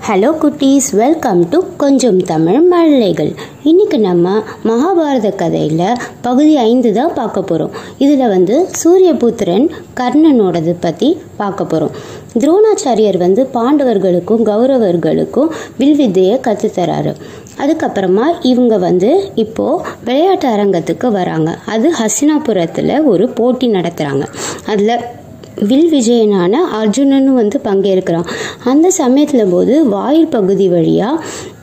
hello குட்டீஸ் welcome to கொஞ்சம் தமிழ் மழலைகள் இன்னைக்கு நம்ம மகாபாரத கதையில் பகுதி ஐந்து தான் பார்க்க போகிறோம் இதில் வந்து சூரியபுத்திரன் கர்ணனோடது பற்றி பார்க்க போகிறோம் துரோணாச்சாரியர் வந்து பாண்டவர்களுக்கும் கௌரவர்களுக்கும் வில்வித்தையை கற்றுத்தராரு அதுக்கப்புறமா இவங்க வந்து இப்போது விளையாட்டு அரங்கத்துக்கு வராங்க அது ஹசினாபுரத்தில் ஒரு போட்டி நடத்துகிறாங்க அதில் வில் விஜயனான அர்ஜுனன் வந்து பங்கேற்கிறான் அந்த சமயத்தில் போது வாயில் பகுதி வழியாக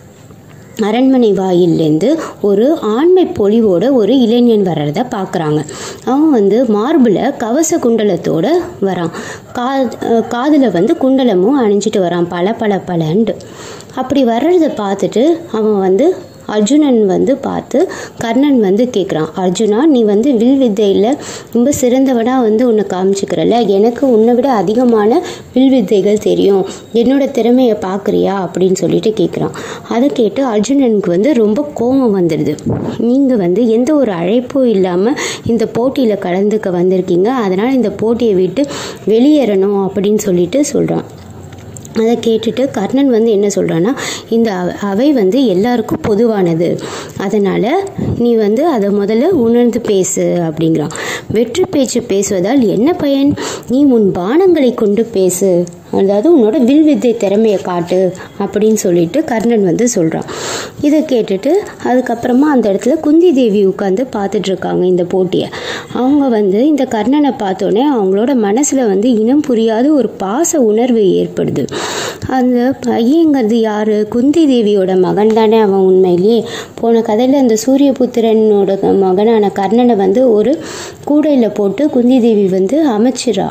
அரண்மனை வாயிலேருந்து ஒரு ஆண்மை பொலிவோட ஒரு இளைஞன் வர்றத பார்க்குறாங்க அவன் வந்து மார்பில் கவச குண்டலத்தோட வரான் கா காதில் வந்து குண்டலமும் அணிஞ்சிட்டு வரான் பல பல பலன்ட்டு அப்படி வர்றதை பார்த்துட்டு அவன் வந்து அர்ஜுனன் வந்து பார்த்து கர்ணன் வந்து கேட்குறான் அர்ஜுனா நீ வந்து வில் வித்தையில் ரொம்ப சிறந்தவனாக வந்து உன்னை காமிச்சிக்கிறல்ல எனக்கு உன்னை விட அதிகமான வில் வித்தைகள் தெரியும் என்னோட திறமையை பார்க்குறியா அப்படின்னு சொல்லிட்டு கேட்குறான் அதை கேட்டு அர்ஜுனனுக்கு வந்து ரொம்ப கோபம் வந்துடுது நீங்கள் வந்து எந்த ஒரு அழைப்பும் இல்லாமல் இந்த போட்டியில் கலந்துக்க வந்திருக்கீங்க அதனால் இந்த போட்டியை விட்டு வெளியேறணும் அப்படின்னு சொல்லிட்டு சொல்கிறான் அதை கேட்டுட்டு கர்ணன் வந்து என்ன சொல்கிறான்னா இந்த அவை வந்து எல்லாருக்கும் பொதுவானது அதனால் நீ வந்து அதை முதல்ல உணர்ந்து பேசு அப்படிங்கிறான் வெற்றி பேச்சு பேசுவதால் என்ன பயன் நீ உன் பானங்களை கொண்டு பேசு அதாவது உன்னோட வில் வித்தை திறமையை காட்டு அப்படின்னு சொல்லிட்டு கர்ணன் வந்து சொல்கிறான் இதை கேட்டுட்டு அதுக்கப்புறமா அந்த இடத்துல குந்தி தேவி உட்காந்து பார்த்துட்டு இருக்காங்க இந்த போட்டியை அவங்க வந்து இந்த கர்ணனை பார்த்தோன்னே அவங்களோட மனசில் வந்து இனம் புரியாத ஒரு பாச உணர்வு ஏற்படுது அந்த பையங்கிறது யார் குந்தி தேவியோட மகன் தானே அவன் உண்மையிலேயே போன கதையில் அந்த சூரியபுத்திரனோட மகனான கர்ணனை வந்து ஒரு கூடையில் போட்டு குந்தி தேவி வந்து அமைச்சிரா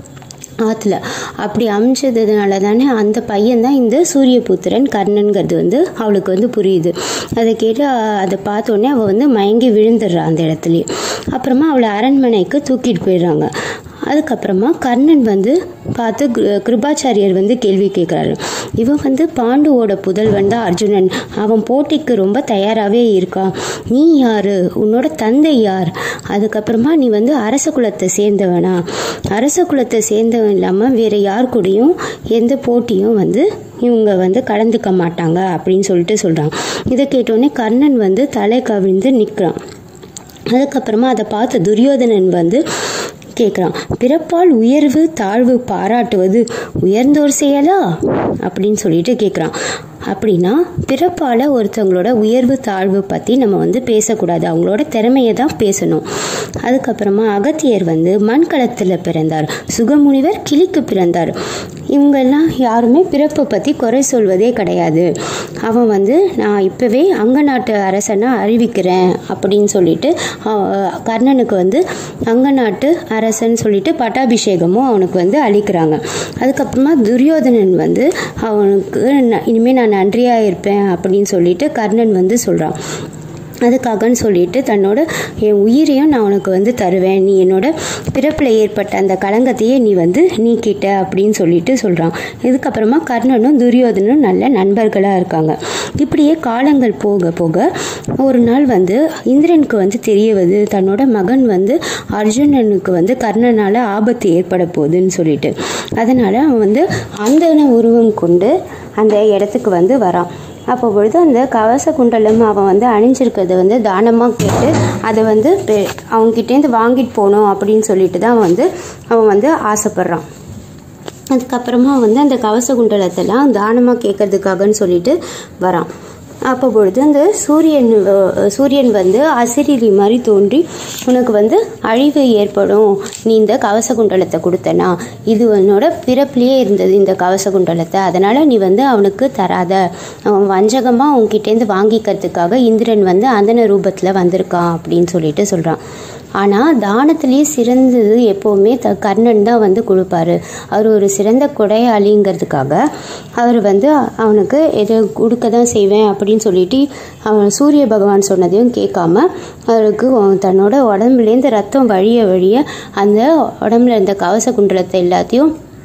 ஆற்றுல அப்படி அமைச்சதுனால தானே அந்த பையன் தான் இந்த சூரியபுத்திரன் கர்ணன்கிறது வந்து அவளுக்கு வந்து புரியுது அதை கேட்டு அதை பார்த்தோன்னே அவள் வந்து மயங்கி விழுந்துடுறா அந்த இடத்துலையே அப்புறமா அவளை அரண்மனைக்கு தூக்கிட்டு போயிடுறாங்க அதுக்கப்புறமா கர்ணன் வந்து பார்த்து கிருபாச்சாரியர் வந்து கேள்வி கேட்குறாரு இவன் வந்து பாண்டுவோட புதல்வன் தான் அர்ஜுனன் அவன் போட்டிக்கு ரொம்ப தயாராகவே இருக்கான் நீ யார் உன்னோட தந்தை யார் அதுக்கப்புறமா நீ வந்து அரச குலத்தை சேர்ந்தவனா அரச குலத்தை சேர்ந்தவன் இல்லாமல் வேறு யார் கூடயும் எந்த போட்டியும் வந்து இவங்க வந்து கலந்துக்க மாட்டாங்க அப்படின்னு சொல்லிட்டு சொல்கிறாங்க இதை கேட்டோடனே கர்ணன் வந்து தலை கவிழ்ந்து நிற்கிறான் அதுக்கப்புறமா அதை பார்த்து துரியோதனன் வந்து கேட்குறான் பிறப்பால் உயர்வு தாழ்வு பாராட்டுவது உயர்ந்தோர் செயலா அப்படின்னு சொல்லிட்டு கேட்குறான் அப்படின்னா பிறப்பால் ஒருத்தவங்களோட உயர்வு தாழ்வு பற்றி நம்ம வந்து பேசக்கூடாது அவங்களோட திறமையை தான் பேசணும் அதுக்கப்புறமா அகத்தியர் வந்து மண்கலத்தில் பிறந்தார் சுகமுனிவர் கிளிக்கு பிறந்தார் இவங்கெல்லாம் யாருமே பிறப்பை பற்றி குறை சொல்வதே கிடையாது அவன் வந்து நான் இப்போவே அங்க நாட்டு அரசனாக அறிவிக்கிறேன் அப்படின்னு சொல்லிட்டு கர்ணனுக்கு வந்து அங்க நாட்டு அரசன் சொல்லிட்டு பட்டாபிஷேகமும் அவனுக்கு வந்து அளிக்கிறாங்க அதுக்கப்புறமா துரியோதனன் வந்து அவனுக்கு இனிமேல் நான் நன்றியாக இருப்பேன் அப்படின்னு சொல்லிட்டு கர்ணன் வந்து சொல்கிறான் அதுக்காகன்னு சொல்லிட்டு தன்னோட என் உயிரையும் நான் உனக்கு வந்து தருவேன் நீ என்னோட பிறப்பில் ஏற்பட்ட அந்த களங்கத்தையே நீ வந்து நீக்கிட்ட அப்படின்னு சொல்லிட்டு சொல்கிறான் இதுக்கப்புறமா கர்ணனும் துரியோதனும் நல்ல நண்பர்களாக இருக்காங்க இப்படியே காலங்கள் போக போக ஒரு நாள் வந்து இந்திரனுக்கு வந்து தெரியவது தன்னோட மகன் வந்து அர்ஜுனனுக்கு வந்து கர்ணனால் ஆபத்து ஏற்பட போகுதுன்னு சொல்லிட்டு அதனால் அவன் வந்து அந்த உருவம் கொண்டு அந்த இடத்துக்கு வந்து வரான் அப்போ பொழுது அந்த கவச குண்டலம் அவன் வந்து அணிஞ்சிருக்கிறத வந்து தானமாக கேட்டு அதை வந்து அவங்ககிட்டேருந்து வாங்கிட்டு போகணும் அப்படின்னு சொல்லிட்டு தான் வந்து அவன் வந்து ஆசைப்பட்றான் அதுக்கப்புறமா வந்து அந்த கவச குண்டலத்தெல்லாம் தானமாக கேட்கறதுக்காகன்னு சொல்லிட்டு வரான் அப்போ பொழுது அந்த சூரியன் சூரியன் வந்து அசிரிலி மாதிரி தோன்றி உனக்கு வந்து அழிவு ஏற்படும் நீ இந்த கவச குண்டலத்தை கொடுத்தனா இது உன்னோட பிறப்பிலேயே இருந்தது இந்த கவச குண்டலத்தை அதனால் நீ வந்து அவனுக்கு தராத அவன் வஞ்சகமாக உன்கிட்டேருந்து வாங்கிக்கிறதுக்காக இந்திரன் வந்து அந்தன ரூபத்தில் வந்திருக்கான் அப்படின்னு சொல்லிட்டு சொல்கிறான் ஆனால் தானத்திலேயே சிறந்தது எப்போவுமே த கர்ணன் தான் வந்து கொடுப்பாரு அவர் ஒரு சிறந்த கொடையாளிங்கிறதுக்காக அவர் வந்து அவனுக்கு எதை கொடுக்க தான் செய்வேன் அப்படின்னு சொல்லிட்டு அவன் சூரிய பகவான் சொன்னதையும் கேட்காம அவருக்கு தன்னோட உடம்புலேருந்து ரத்தம் வழிய வழிய அந்த உடம்புல இருந்த கவச குண்டலத்தை எல்லாத்தையும்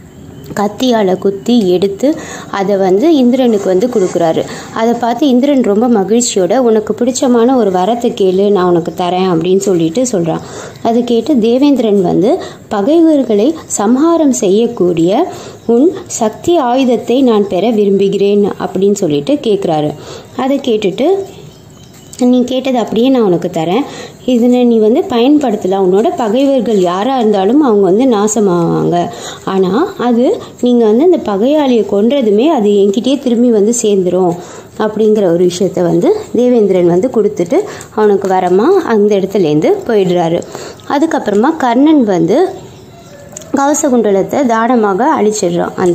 கத்தியால் குத்தி எடுத்து அதை வந்து இந்திரனுக்கு வந்து கொடுக்குறாரு அதை பார்த்து இந்திரன் ரொம்ப மகிழ்ச்சியோட உனக்கு பிடிச்சமான ஒரு வரத்தை கேளு நான் உனக்கு தரேன் அப்படின்னு சொல்லிட்டு சொல்கிறான் அதை கேட்டு தேவேந்திரன் வந்து பகைவர்களை சம்ஹாரம் செய்யக்கூடிய உன் சக்தி ஆயுதத்தை நான் பெற விரும்புகிறேன் அப்படின்னு சொல்லிட்டு கேட்குறாரு அதை கேட்டுட்டு நீ கேட்டது அப்படியே நான் உனக்கு தரேன் இதில் நீ வந்து பயன்படுத்தலாம் உன்னோட பகைவர்கள் யாராக இருந்தாலும் அவங்க வந்து நாசமாவாங்க ஆனால் அது நீங்கள் வந்து அந்த பகையாளியை கொன்றதுமே அது என்கிட்டயே திரும்பி வந்து சேர்ந்துரும் அப்படிங்கிற ஒரு விஷயத்த வந்து தேவேந்திரன் வந்து கொடுத்துட்டு அவனுக்கு வரமாக அந்த இடத்துலேருந்து போயிடுறாரு அதுக்கப்புறமா கர்ணன் வந்து கவசகுண்டலத்தை தானமாக அழிச்சிடுறான் அந்த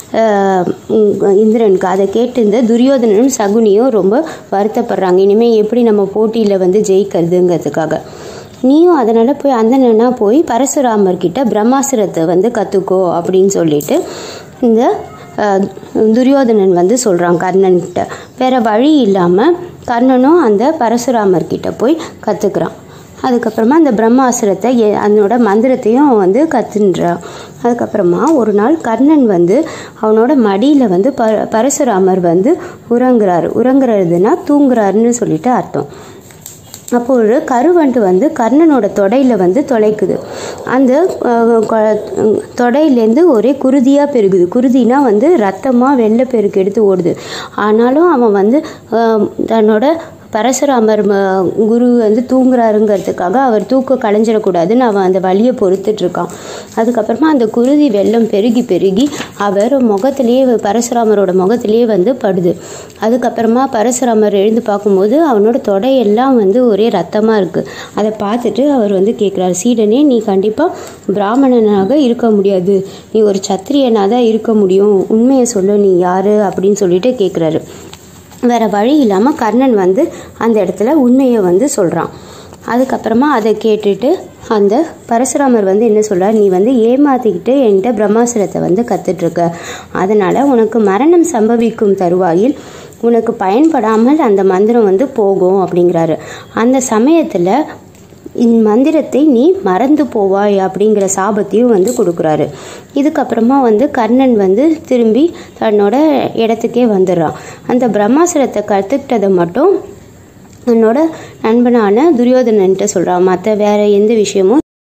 இந்திரனுக்கு அதை கேட்டு இந்த துரியோதனனும் சகுனியும் ரொம்ப வருத்தப்படுறாங்க இனிமேல் எப்படி நம்ம போட்டியில் வந்து ஜெயிக்கிறதுங்கிறதுக்காக நீயும் அதனால் போய் அந்தனா போய் பரசுராமர்கிட்ட பிரம்மாசுரத்தை வந்து கற்றுக்கோ அப்படின்னு சொல்லிட்டு இந்த துரியோதனன் வந்து சொல்கிறான் கர்ணன்கிட்ட வேறு வழி இல்லாமல் கர்ணனும் அந்த பரசுராமர்கிட்ட போய் கற்றுக்குறான் அதுக்கப்புறமா அந்த பிரம்மாசுரத்தை அதனோட மந்திரத்தையும் அவன் வந்து கத்துன்றான் அதுக்கப்புறமா ஒரு நாள் கர்ணன் வந்து அவனோட மடியில் வந்து ப பரசுராமர் வந்து உறங்குறாரு உறங்குறதுனா தூங்குறாருன்னு சொல்லிட்டு அர்த்தம் அப்போ ஒரு கருவண்டு வந்து கர்ணனோட தொடையில் வந்து தொலைக்குது அந்த தொடையிலேருந்து ஒரே குருதியாக பெருகுது குருதினா வந்து ரத்தமாக வெள்ளை பெருக்கு எடுத்து ஓடுது ஆனாலும் அவன் வந்து தன்னோட பரசுராமர் குரு வந்து தூங்குறாருங்கிறதுக்காக அவர் தூக்க களைஞ்சிடக்கூடாதுன்னு அவன் அந்த வழியை பொறுத்துட்ருக்கான் அதுக்கப்புறமா அந்த குருதி வெள்ளம் பெருகி பெருகி அவர் முகத்திலேயே பரசுராமரோட முகத்திலேயே வந்து படுது அதுக்கப்புறமா பரசுராமர் எழுந்து பார்க்கும்போது அவனோட தொடையெல்லாம் வந்து ஒரே ரத்தமாக இருக்குது அதை பார்த்துட்டு அவர் வந்து கேட்குறாரு சீடனே நீ கண்டிப்பாக பிராமணனாக இருக்க முடியாது நீ ஒரு சத்திரியனாக தான் இருக்க முடியும் உண்மையை சொல்லு நீ யார் அப்படின்னு சொல்லிட்டு கேட்குறாரு வேறு வழி இல்லாமல் கர்ணன் வந்து அந்த இடத்துல உண்மையை வந்து சொல்கிறான் அதுக்கப்புறமா அதை கேட்டுட்டு அந்த பரசுராமர் வந்து என்ன சொல்கிறார் நீ வந்து ஏமாத்திக்கிட்டு என்கிட்ட பிரம்மாசுரத்தை வந்து கற்றுட்ருக்க அதனால் உனக்கு மரணம் சம்பவிக்கும் தருவாயில் உனக்கு பயன்படாமல் அந்த மந்திரம் வந்து போகும் அப்படிங்கிறாரு அந்த சமயத்தில் மந்திரத்தை நீ மறந்து போவாய் அப்படிங்கிற சாபத்தையும் வந்து கொடுக்குறாரு இதுக்கப்புறமா வந்து கர்ணன் வந்து திரும்பி தன்னோட இடத்துக்கே வந்துடுறான் அந்த பிரம்மாசுரத்தை கற்றுக்கிட்டதை மட்டும் என்னோட நண்பனான துரியோதனன்ட்ட சொல்கிறான் மற்ற வேற எந்த விஷயமும்